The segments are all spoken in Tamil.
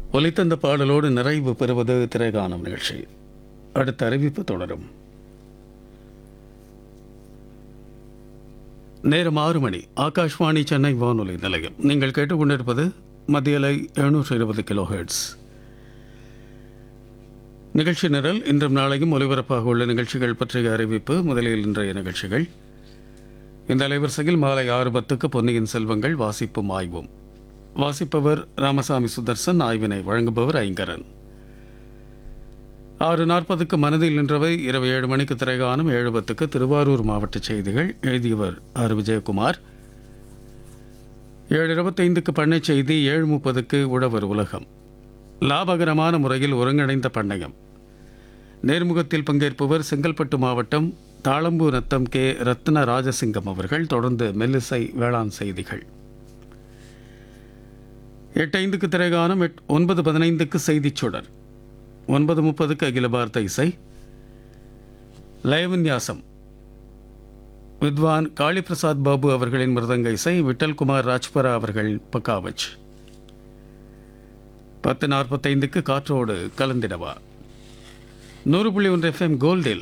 ஒலித்தந்த பாடலோடு நிறைவு பெறுவது திரைகாணும் நிகழ்ச்சி அடுத்த அறிவிப்பு தொடரும் நேரம் ஆறு மணி ஆகாஷ்வாணி சென்னை வானொலி நிலையம் நீங்கள் கேட்டுக்கொண்டிருப்பது மத்தியலை எழுநூற்று இருபது கிலோ ஹெர்ட்ஸ் நிகழ்ச்சி நிரல் இன்றும் நாளையும் ஒலிபரப்பாக உள்ள நிகழ்ச்சிகள் பற்றிய அறிவிப்பு முதலில் இன்றைய நிகழ்ச்சிகள் இந்த அலைவரிசையில் மாலை ஆறு பத்துக்கு பொன்னியின் செல்வங்கள் வாசிப்பும் ஆய்வும் வாசிப்பவர் ராமசாமி சுதர்சன் ஆய்வினை வழங்குபவர் ஐங்கரன் ஆறு நாற்பதுக்கு மனதில் நின்றவை இரவு ஏழு மணிக்கு திரைகாணும் ஏழு பத்துக்கு திருவாரூர் மாவட்ட செய்திகள் எழுதியவர் ஆர் விஜயகுமார் ஏழு இருபத்தைந்துக்கு பண்ணை செய்தி ஏழு முப்பதுக்கு உழவர் உலகம் லாபகரமான முறையில் ஒருங்கிணைந்த பண்ணையம் நேர்முகத்தில் பங்கேற்பவர் செங்கல்பட்டு மாவட்டம் தாளம்பூர் ரத்தம் கே ரத்ன ராஜசிங்கம் அவர்கள் தொடர்ந்து மெல்லிசை வேளாண் செய்திகள் எட்டு ஐந்துக்கு திரைகானம் எட் ஒன்பது பதினைந்துக்கு செய்திச் சுடர் ஒன்பது முப்பதுக்கு அகில பாரத இசை லயவின்யாசம் வித்வான் காளிபிரசாத் பாபு அவர்களின் மிருதங்க இசை விட்டல்குமார் ராஜ்பரா அவர்கள் பக்காவச் பத்து நாற்பத்தைந்துக்கு காற்றோடு கலந்திடவா நூறு புள்ளி ஒன்று எஃப்எம் கோல்டில்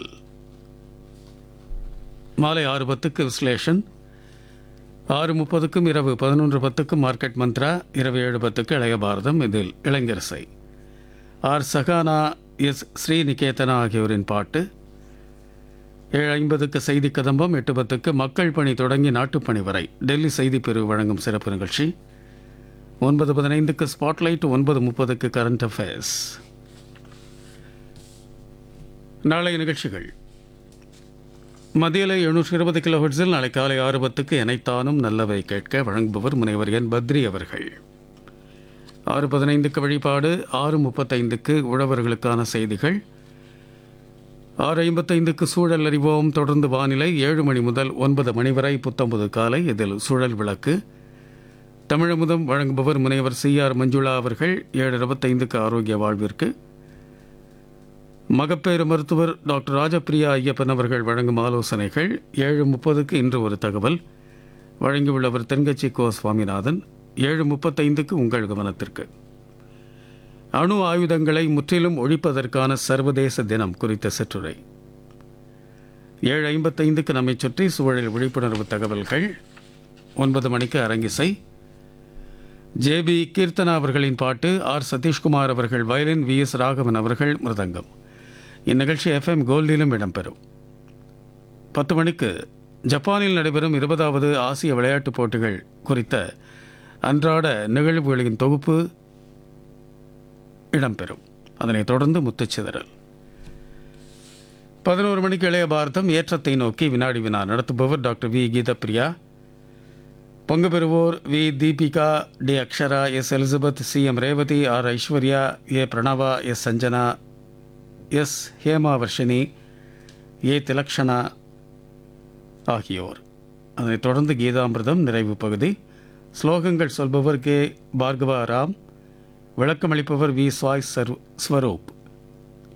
மாலை ஆறு பத்துக்கு விஸ்லேஷன் ஆறு முப்பதுக்கும் இரவு பதினொன்று பத்துக்கும் மார்க்கெட் மந்த்ரா இரவு ஏழு பத்துக்கு இளைய பாரதம் இதில் இளைஞரசை ஆர் சகானா எஸ் ஸ்ரீநிகேதனா ஆகியோரின் பாட்டு ஏழு ஐம்பதுக்கு செய்தி கதம்பம் எட்டு பத்துக்கு மக்கள் பணி தொடங்கி நாட்டுப்பணி வரை டெல்லி செய்தி பிரிவு வழங்கும் சிறப்பு நிகழ்ச்சி ஒன்பது பதினைந்துக்கு ஸ்பாட்லைட் ஒன்பது முப்பதுக்கு கரண்ட் அஃபேர்ஸ் நாளைய நிகழ்ச்சிகள் மத்தியில எழுநூற்றி இருபது கிலோ ஹெர்ட்ஸில் நாளை காலை ஆறு பத்துக்கு எனைத்தானும் நல்லவை கேட்க வழங்குபவர் முனைவர் என் பத்ரி அவர்கள் ஆறு பதினைந்துக்கு வழிபாடு ஆறு முப்பத்தைந்துக்கு உழவர்களுக்கான செய்திகள் ஆறு ஐம்பத்தைந்துக்கு சூழல் அறிவோம் தொடர்ந்து வானிலை ஏழு மணி முதல் ஒன்பது மணி வரை புத்தம்பது காலை இதில் சூழல் விளக்கு தமிழமுதம் வழங்குபவர் முனைவர் சி ஆர் மஞ்சுளா அவர்கள் ஏழு இருபத்தைந்துக்கு ஆரோக்கிய வாழ்விற்கு மகப்பேறு மருத்துவர் டாக்டர் ராஜபிரியா ஐயப்பன் அவர்கள் வழங்கும் ஆலோசனைகள் ஏழு முப்பதுக்கு இன்று ஒரு தகவல் வழங்கியுள்ளவர் தென்கட்சி கோ சுவாமிநாதன் ஏழு முப்பத்தைந்துக்கு உங்கள் கவனத்திற்கு அணு ஆயுதங்களை முற்றிலும் ஒழிப்பதற்கான சர்வதேச தினம் குறித்த சிற்றுரை ஏழு ஐம்பத்தைந்துக்கு நம்மை சுற்றி சூழல் விழிப்புணர்வு தகவல்கள் ஒன்பது மணிக்கு அரங்கிசை ஜேபி கீர்த்தனா அவர்களின் பாட்டு ஆர் சதீஷ்குமார் அவர்கள் வயலின் வி எஸ் ராகவன் அவர்கள் மிருதங்கம் இந்நிகழ்ச்சி எஃப்எம் கோல்டிலும் இடம்பெறும் பத்து மணிக்கு ஜப்பானில் நடைபெறும் இருபதாவது ஆசிய விளையாட்டுப் போட்டிகள் குறித்த அன்றாட நிகழ்வுகளின் தொகுப்பு இடம்பெறும் அதனைத் தொடர்ந்து முத்துச்சிதறல் பதினோரு மணிக்கு இளைய பாரதம் ஏற்றத்தை நோக்கி வினாடி வினா நடத்துபவர் டாக்டர் வி கீதப்பிரியா பங்கு பெறுவோர் V Deepika T Akshara S Elizabeth C M Revathi R Aishwarya A Pranava S Sanjana S Hema Varshini A Thilakshana ஆகியோர் அதனைத் தொடர்ந்து கீதாமிர்தம் நிறைவு பகுதி ஸ்லோகங்கள் சொல்பவர் கே பார்கவா ராம் விளக்கமளிப்பவர் வி சுவாய் சர் ஸ்வரூப்